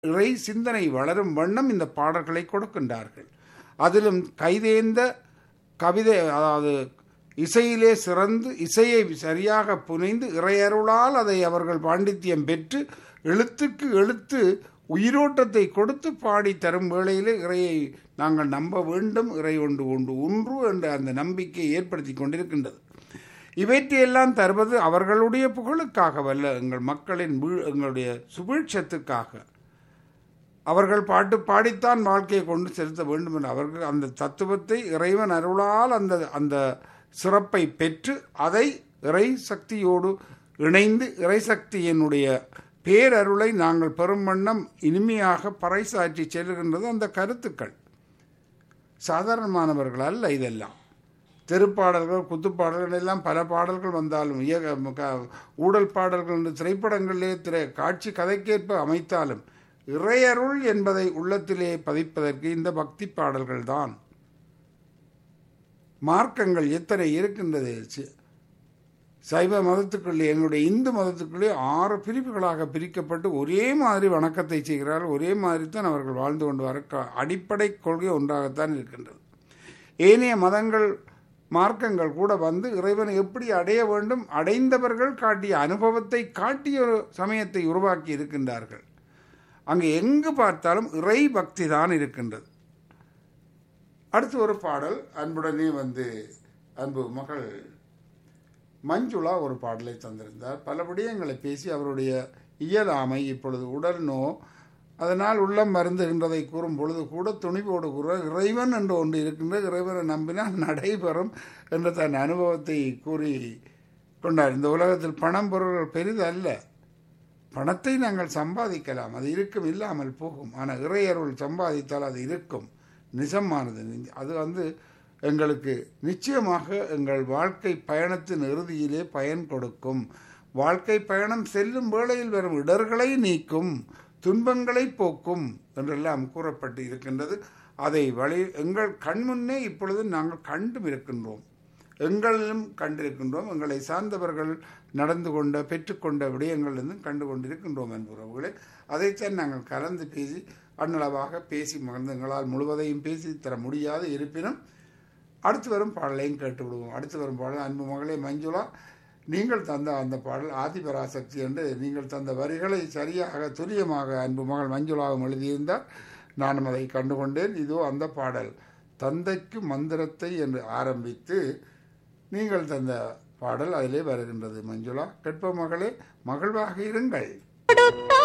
இறை சிந்தனை வளரும் வண்ணம் இந்த பாடல்களை கொடுக்கின்றார்கள் அதிலும் கைதேர்ந்த கவிதை அதாவது இசையிலே சிறந்து இசையை சரியாக புனைந்து இறையருளால் அதை அவர்கள் பாண்டித்தியம் பெற்று எழுத்துக்கு எழுத்து உயிரோட்டத்தை கொடுத்து பாடி தரும் வேளையிலே இறையை நாங்கள் நம்ப வேண்டும் இறை ஒன்று ஒன்று ஒன்று என்ற அந்த நம்பிக்கையை ஏற்படுத்தி கொண்டிருக்கின்றது இவற்றையெல்லாம் தருவது அவர்களுடைய புகழுக்காகவல்ல எங்கள் மக்களின் வீழ் எங்களுடைய சுபீட்சத்துக்காக அவர்கள் பாட்டு பாடித்தான் வாழ்க்கையை கொண்டு செலுத்த வேண்டும் என்று அவர்கள் அந்த தத்துவத்தை இறைவன் அருளால் அந்த அந்த சிறப்பை பெற்று அதை இறை சக்தியோடு இணைந்து இறைசக்தியினுடைய பேரருளை நாங்கள் பெறும் வண்ணம் இனிமையாக பறைசாற்றி செல்கின்றது அந்த கருத்துக்கள் சாதாரணமானவர்கள் அல்ல இதெல்லாம் தெருப்பாடல்கள் குத்துப்பாடல்கள் எல்லாம் பல பாடல்கள் வந்தாலும் ஊடல் பாடல்கள் என்று திரைப்படங்களிலே திரை காட்சி கதைக்கேற்ப அமைத்தாலும் இறையருள் என்பதை உள்ளத்திலே பதிப்பதற்கு இந்த பக்தி பாடல்கள் தான் மார்க்கங்கள் எத்தனை இருக்கின்றது சைவ மதத்துக்குள்ளே எங்களுடைய இந்து மதத்துக்குள்ளே ஆறு பிரிவுகளாக பிரிக்கப்பட்டு ஒரே மாதிரி வணக்கத்தை செய்கிறார்கள் ஒரே மாதிரி தான் அவர்கள் வாழ்ந்து கொண்டு வர அடிப்படை கொள்கை ஒன்றாகத்தான் இருக்கின்றது ஏனைய மதங்கள் மார்க்கங்கள் கூட வந்து இறைவனை எப்படி அடைய வேண்டும் அடைந்தவர்கள் காட்டிய அனுபவத்தை காட்டிய ஒரு சமயத்தை உருவாக்கி இருக்கின்றார்கள் அங்கு எங்கு பார்த்தாலும் இறை பக்தி தான் இருக்கின்றது அடுத்து ஒரு பாடல் அன்புடனே வந்து அன்பு மகள் மஞ்சுளா ஒரு பாடலை தந்திருந்தார் பல விடயங்களை பேசி அவருடைய இயலாமை இப்பொழுது உடல் நோ அதனால் உள்ளம் மருந்துகின்றதை கூறும் பொழுது கூட துணிவோடு கூற இறைவன் என்று ஒன்று இருக்கின்ற இறைவனை நம்பினால் நடைபெறும் என்ற தன் அனுபவத்தை கூறி கொண்டார் இந்த உலகத்தில் பணம் பொருள்கள் பெரிதல்ல பணத்தை நாங்கள் சம்பாதிக்கலாம் அது இருக்கும் இல்லாமல் போகும் ஆனால் இறையருள் சம்பாதித்தால் அது இருக்கும் நிஜமானது அது வந்து எங்களுக்கு நிச்சயமாக எங்கள் வாழ்க்கை பயணத்தின் இறுதியிலே பயன் கொடுக்கும் வாழ்க்கை பயணம் செல்லும் வேளையில் வரும் இடர்களை நீக்கும் துன்பங்களை போக்கும் என்றெல்லாம் கூறப்பட்டு இருக்கின்றது அதை வழி எங்கள் கண்முன்னே இப்பொழுது நாங்கள் கண்டும் இருக்கின்றோம் எங்களிலும் கண்டிருக்கின்றோம் எங்களை சார்ந்தவர்கள் நடந்து கொண்ட பெற்றுக்கொண்ட விடயங்களிலிருந்து கண்டு கொண்டிருக்கின்றோம் என்பவர்களே அதைத்தான் நாங்கள் கலந்து பேசி அன்னளவாக பேசி மகிழ்ந்து எங்களால் முழுவதையும் பேசி தர முடியாது இருப்பினும் அடுத்து வரும் பாடலையும் கேட்டு விடுவோம் அடுத்து வரும் பாடல் அன்பு மகளே மஞ்சுளா நீங்கள் தந்த அந்த பாடல் ஆதிபராசக்தி என்று நீங்கள் தந்த வரிகளை சரியாக துரியமாக அன்பு மகள் மஞ்சுளாவும் எழுதியிருந்தால் நானும் அதை கண்டுகொண்டேன் இதோ அந்த பாடல் தந்தைக்கு மந்திரத்தை என்று ஆரம்பித்து நீங்கள் தந்த பாடல் அதிலே வருகின்றது மஞ்சுளா கெட்ப மகளே மகிழ்வாக இருங்கள்